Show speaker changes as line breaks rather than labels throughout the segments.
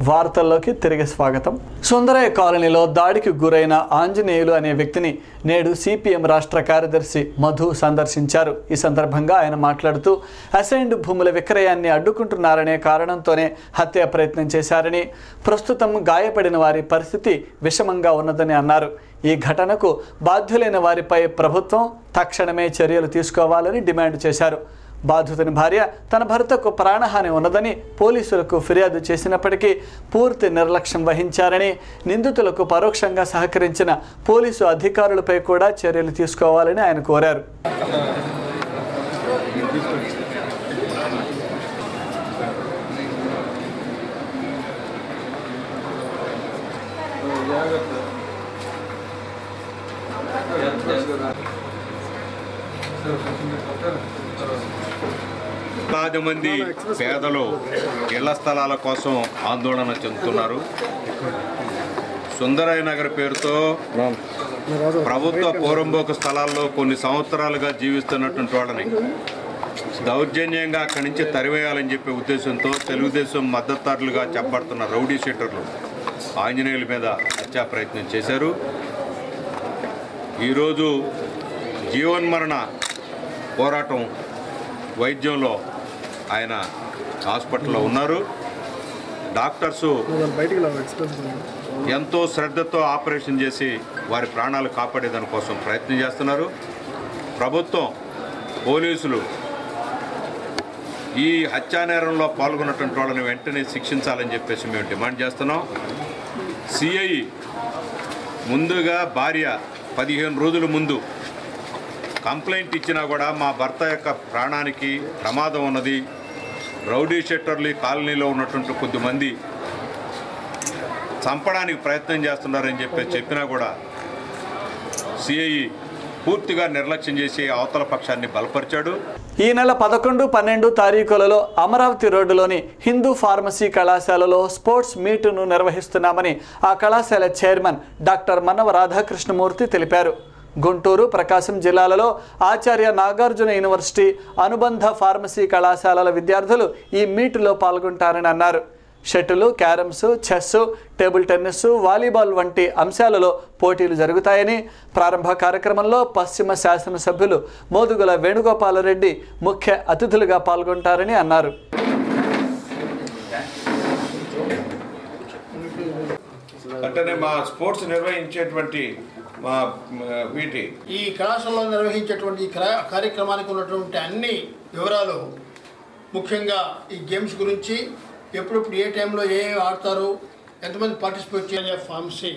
వార్తల్లోకి తిరిగి స్వాగతం సుందరయ్య కాలనీలో దాడికి గురైన ఆంజనేయులు అనే వ్యక్తిని నేడు సిపిఎం రాష్ట్ర కార్యదర్శి మధు సందర్శించారు ఈ సందర్భంగా ఆయన మాట్లాడుతూ అసైన్డ్ భూముల విక్రయాన్ని అడ్డుకుంటున్నారనే కారణంతోనే హత్య ప్రయత్నం చేశారని ప్రస్తుతం గాయపడిన వారి పరిస్థితి విషమంగా ఉన్నదని అన్నారు ఈ ఘటనకు బాధ్యులైన వారిపై ప్రభుత్వం తక్షణమే చర్యలు తీసుకోవాలని డిమాండ్ చేశారు బాధితుని భార్య తన భర్తకు ప్రాణహాని ఉన్నదని పోలీసులకు ఫిర్యాదు చేసినప్పటికీ పూర్తి నిర్లక్ష్యం వహించారని నిందితులకు పరోక్షంగా సహకరించిన పోలీసు అధికారులపై కూడా చర్యలు తీసుకోవాలని ఆయన కోరారు
వేలాది మంది పేదలు ఇళ్ల స్థలాల కోసం ఆందోళన చెందుతున్నారు సుందరయ్య నగర్ పేరుతో ప్రభుత్వ పూర్వంబోక స్థలాల్లో కొన్ని సంవత్సరాలుగా జీవిస్తున్నటువంటి వాళ్ళని దౌర్జన్యంగా అక్కడి నుంచి తరివేయాలని చెప్పే ఉద్దేశంతో తెలుగుదేశం మద్దతుదారులుగా చెప్పబడుతున్న రౌడీ షీటర్లు ఆంజనేయుల మీద హత్యా ప్రయత్నం చేశారు ఈరోజు జీవన్మరణ పోరాటం వైద్యంలో ఆయన హాస్పిటల్లో ఉన్నారు డాక్టర్సు ఎంతో శ్రద్ధతో ఆపరేషన్ చేసి వారి ప్రాణాలు కాపాడే దానికోసం ప్రయత్నం చేస్తున్నారు ప్రభుత్వం పోలీసులు ఈ హత్యానేరంలో పాల్గొన్నటువంటి వాళ్ళని వెంటనే శిక్షించాలని చెప్పేసి మేము డిమాండ్ చేస్తున్నాం సిఐ ముందుగా భార్య పదిహేను రోజుల ముందు కంప్లైంట్ ఇచ్చినా కూడా మా భర్త యొక్క ప్రాణానికి ప్రమాదం ఉన్నది రౌడీ షెట్టర్లు ఈ కాలనీలో ఉన్నటువంటి కొద్దిమంది చంపడానికి ప్రయత్నం చేస్తున్నారని చెప్పి చెప్పినా కూడా సిఐ పూర్తిగా నిర్లక్ష్యం చేసి అవతల పక్షాన్ని బలపరిచాడు
ఈ నెల పదకొండు పన్నెండు తారీఖులలో అమరావతి రోడ్డులోని హిందూ ఫార్మసీ కళాశాలలో స్పోర్ట్స్ మీటును నిర్వహిస్తున్నామని ఆ కళాశాల చైర్మన్ డాక్టర్ మన్నవ రాధాకృష్ణమూర్తి తెలిపారు గుంటూరు ప్రకాశం జిల్లాలలో ఆచార్య నాగార్జున యూనివర్సిటీ అనుబంధ ఫార్మసీ కళాశాలల విద్యార్థులు ఈ మీటులో పాల్గొంటారని అన్నారు shuttle carroms chess table tennis volleyball వంటి అంశాలలో పోటీలు జరుగుతాయని ప్రారంభ కార్యక్రమంలో పశ్చిమ శాసనసభ్యులు మోదుగుల వేణుగోపాలరెడ్డి ముఖ్య అతిథులుగా పాల్గొంటారని అన్నారు
అంటేనే మా స్పోర్ట్స్ నిర్వహించేటువంటి మా మ, వీటి
ఈ కళాశాలలో నిర్వహించేటువంటి ఈ కళా- కార్యక్రమానికి ఉన్నటువంటి అన్ని వివరాలు ముఖ్యంగా ఈ గేమ్స్ గురించి ఎప్పుడెప్పుడు ఏ టైంలో ఏ ఏ ఆడతారు ఎంతమంది పార్టిసిపేట్ చేయాలి ఫార్మసీ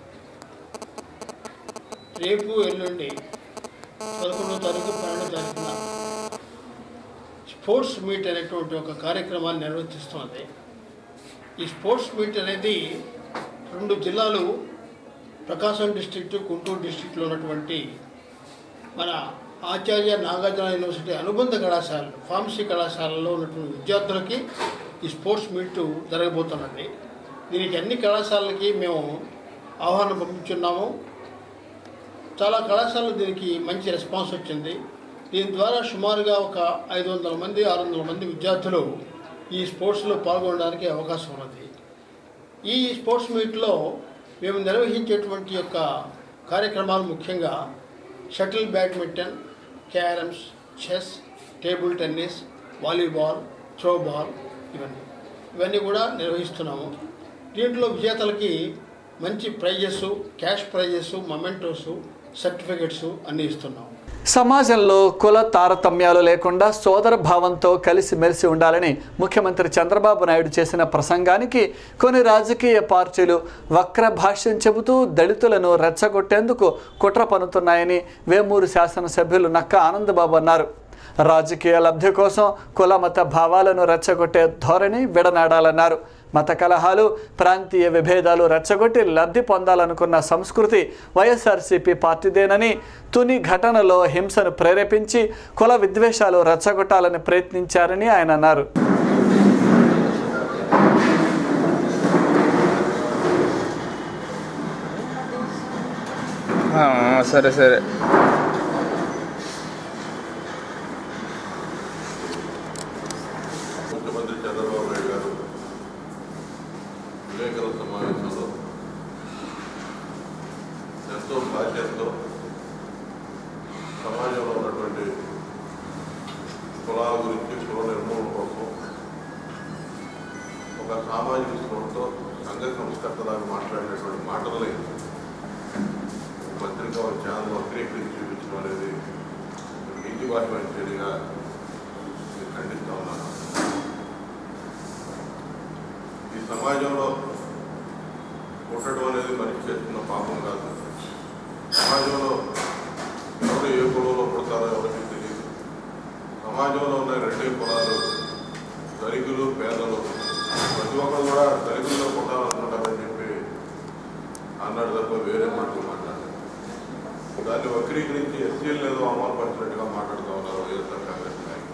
రేపు ఎల్లుండి పదకొండో తారీఖు పన్నెండో తారీఖున స్పోర్ట్స్ మీట్ అనేటువంటి ఒక కార్యక్రమాన్ని నిర్వర్తిస్తుంది ఈ స్పోర్ట్స్ మీట్ అనేది రెండు జిల్లాలు ప్రకాశం డిస్ట్రిక్ట్ గుంటూరు డిస్ట్రిక్ట్లో ఉన్నటువంటి మన ఆచార్య నాగార్జున యూనివర్సిటీ అనుబంధ కళాశాలలు ఫార్మసీ కళాశాలలో ఉన్నటువంటి విద్యార్థులకి ఈ స్పోర్ట్స్ మీట్ జరగబోతున్నది దీనికి అన్ని కళాశాలలకి మేము ఆహ్వానం పంపించున్నాము చాలా కళాశాలలు దీనికి మంచి రెస్పాన్స్ వచ్చింది దీని ద్వారా సుమారుగా ఒక ఐదు వందల మంది ఆరు వందల మంది విద్యార్థులు ఈ స్పోర్ట్స్లో పాల్గొనడానికి అవకాశం ఉన్నది ఈ స్పోర్ట్స్ మీట్లో మేము నిర్వహించేటువంటి యొక్క కార్యక్రమాలు ముఖ్యంగా shuttle badminton carroms chess table tennis volleyball throwball ఇవన్నీ ఇవన్నీ కూడా నిర్వహిస్తున్నాము దీంట్లో విజేతలకి మంచి prizes cash prizes mementos certificates అన్నీ ఇస్తున్నాము
సమాజంలో కుల తారతమ్యాలు లేకుండా సోదర భావంతో కలిసిమెలిసి ఉండాలని ముఖ్యమంత్రి చంద్రబాబు నాయుడు చేసిన ప్రసంగానికి కొన్ని రాజకీయ పార్టీలు వక్ర భాష్యం చెబుతూ దళితులను రెచ్చగొట్టేందుకు కుట్ర పన్నుతున్నాయని వేమూరు శాసనసభ్యులు నక్క ఆనందబాబు అన్నారు రాజకీయ లబ్ధి కోసం కుల మత భావాలను రెచ్చగొట్టే ధోరణి విడనాడాలన్నారు మత కలహాలు ప్రాంతీయ విభేదాలు రెచ్చగొట్టి లబ్ధి పొందాలనుకున్న సంస్కృతి వైఎస్ఆర్సీపీ పార్టీదేనని తుని ఘటనలో హింసను ప్రేరేపించి కుల విద్వేషాలు రెచ్చగొట్టాలని ప్రయత్నించారని ఆయన అన్నారు
ఆ, సరే సరే
ముఖ్యమంత్రి చంద్రబాబు నాయుడు గారు
ఎంతో బాధ్యతతో సమాజంలో ఉన్నటువంటి కులాల గురించి కుల నిర్మూలన కోసం ఒక సామాజిక స్పృహతో సంఘ సంస్కర్తలాగా మాట్లాడినటువంటి మాటల్ని పత్రిక ఛానల్ వక్రీకరించి చూపించడం అనేది నీతి బాహ్యమైన చర్యగా నేను ఖండిస్తా ఉన్నాను ఈ సమాజంలో పుట్టడం అనేది మనిషి చేస్తున్న పాపం కాదు సమాజంలో ఎవరు ఏ కులంలో పుడతారో ఎవరికి తెలియదు సమాజంలో ఉన్న రెండే కులాలు ధనికులు పేదలు ప్రతి ఒక్కరు కూడా ధనికుల్లో పుట్టాలనుకుంటారని చెప్పి అన్నాడు తప్ప వేరే మాటలు మాట్లాడారు దాన్ని వక్రీకరించి ఎస్సీలు ఏదో అవమానపరిచినట్టుగా మాట్లాడుతూ ఉన్నారు వైఎస్ఆర్ కాంగ్రెస్ నాయకులు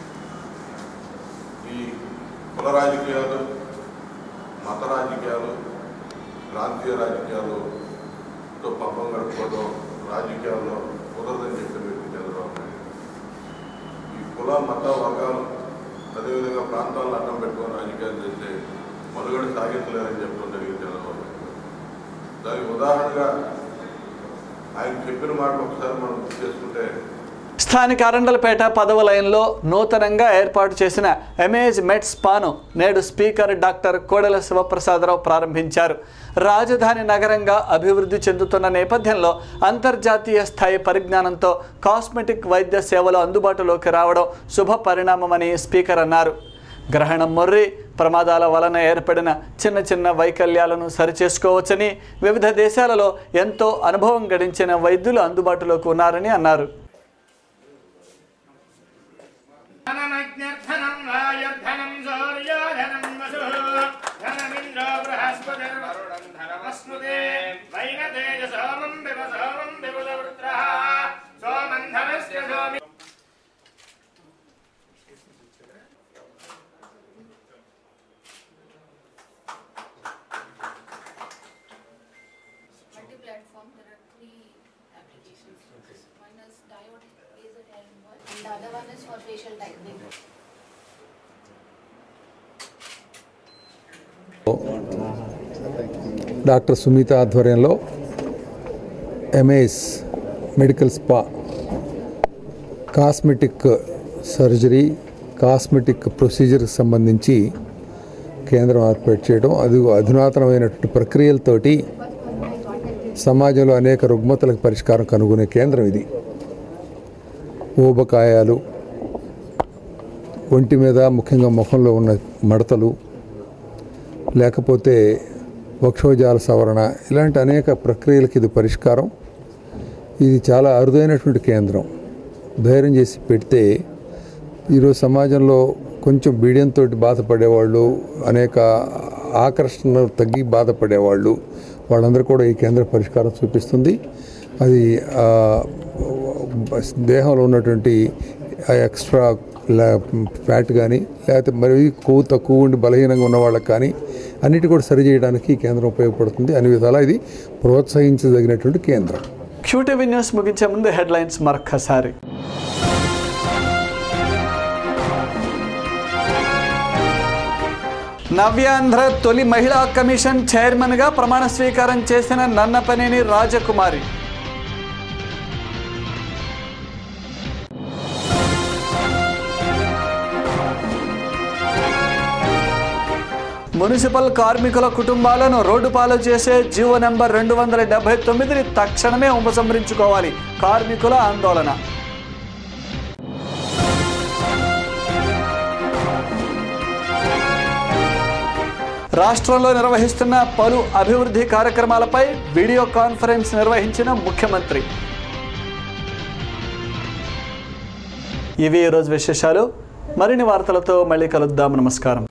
ఈ కుల రాజకీయాలు మత రాజకీయాలు ప్రాంతీయ రాజకీయాలతో పబ్బం గడుపుకోవడం రాజకీయాల్లో కుదరదని చెప్పిన వ్యక్తి చంద్రబాబు నాయుడు ఈ కుల మత వర్గాలు అదేవిధంగా ప్రాంతాలను అడ్డం పెట్టుకొని రాజకీయాలు చేస్తే మనుగడ సాగించలేరని చెప్పడం జరిగింది చంద్రబాబు నాయుడు దానికి ఉదాహరణగా ఆయన చెప్పిన మాట ఒకసారి మనం గుర్తు చేసుకుంటే
స్థానిక అరండలపేట పదవ లైన్లో నూతనంగా ఏర్పాటు చేసిన ఎమేజ్ మెట్ స్పాను నేడు స్పీకర్ డాక్టర్ కోడెల శివప్రసాదరావు ప్రారంభించారు రాజధాని నగరంగా అభివృద్ధి చెందుతున్న నేపథ్యంలో అంతర్జాతీయ స్థాయి పరిజ్ఞానంతో కాస్మెటిక్ వైద్య సేవలు అందుబాటులోకి రావడం శుభ పరిణామమని స్పీకర్ అన్నారు గ్రహణం మొర్రి ప్రమాదాల వలన ఏర్పడిన చిన్న చిన్న వైకల్యాలను సరిచేసుకోవచ్చని వివిధ దేశాలలో ఎంతో అనుభవం గడించిన వైద్యులు అందుబాటులోకి ఉన్నారని అన్నారు
ధనమజ్ఞర్థనం వాయుర్ధనం సూర్యోధనం వసుః ధనమింద్రో బృహస్పతిర్వరుణం ధనమస్నుతే వైన తేజ సోమం వివ సోమం విపుల వృత్రః సోమం ధనస్య సోమి
multi-platform, there are three applications. One is diode laser hair removal, and the other one is for facial tightening.
Doctor Sunitha ఆధ్వర్యంలో MAS medical spa cosmetic surgery cosmetic ప్రొసీజర్కి సంబంధించి కేంద్రం ఏర్పాటు చేయడం అది అధునాతనమైనటువంటి ప్రక్రియలతోటి సమాజంలో అనేక రుగ్మతలకు పరిష్కారం కనుగొనే కేంద్రం ఇది ఊబకాయాలు ఒంటి మీద ముఖ్యంగా ముఖంలో ఉన్న మడతలు లేకపోతే వక్షోజాల సవరణ ఇలాంటి అనేక ప్రక్రియలకు ఇది పరిష్కారం ఇది చాలా అరుదైనటువంటి కేంద్రం ధైర్యం చేసి పెడితే ఈరోజు సమాజంలో కొంచెం బీడియంతో బాధపడేవాళ్ళు అనేక ఆకర్షణ తగ్గి బాధపడేవాళ్ళు వాళ్ళందరూ కూడా ఈ కేంద్ర పరిష్కారం చూపిస్తుంది అది ఆ, దేహంలో ఉన్నటువంటి ఆ ఎక్స్ట్రా ఫ్యాట్ కానీ లేకపోతే మరి కొవ్వు తక్కువ ఉండి బలహీనంగా ఉన్న వాళ్ళకి కానీ అన్నిటి కూడా సరి చేయడానికి ఈ కేంద్రం ఉపయోగపడుతుంది అన్ని విధాలా ఇది ప్రోత్సహించదగినటువంటి కేంద్రం
క్యూటీవీ న్యూస్ ముగించే ముందు హెడ్లైన్స్ మరొక్కసారి నవ్యాంధ్ర తొలి మహిళా కమిషన్ చైర్మన్గా ప్రమాణ స్వీకారం చేసిన నన్నపనేని రాజకుమారి మున్సిపల్ కార్మికుల కుటుంబాలను రోడ్డు పాలు చేసే జీవో నెంబర్ రెండు వందల డెబ్బై తొమ్మిదిని తక్షణమే ఉపసంహరించుకోవాలి కార్మికుల ఆందోళన రాష్ట్రంలో నిర్వహిస్తున్న పలు అభివృద్ధి కార్యక్రమాలపై వీడియో కాన్ఫరెన్స్ నిర్వహించిన ముఖ్యమంత్రి ఇవి ఈరోజు విశేషాలు మరిన్ని వార్తలతో మళ్ళీ కలుద్దాం నమస్కారం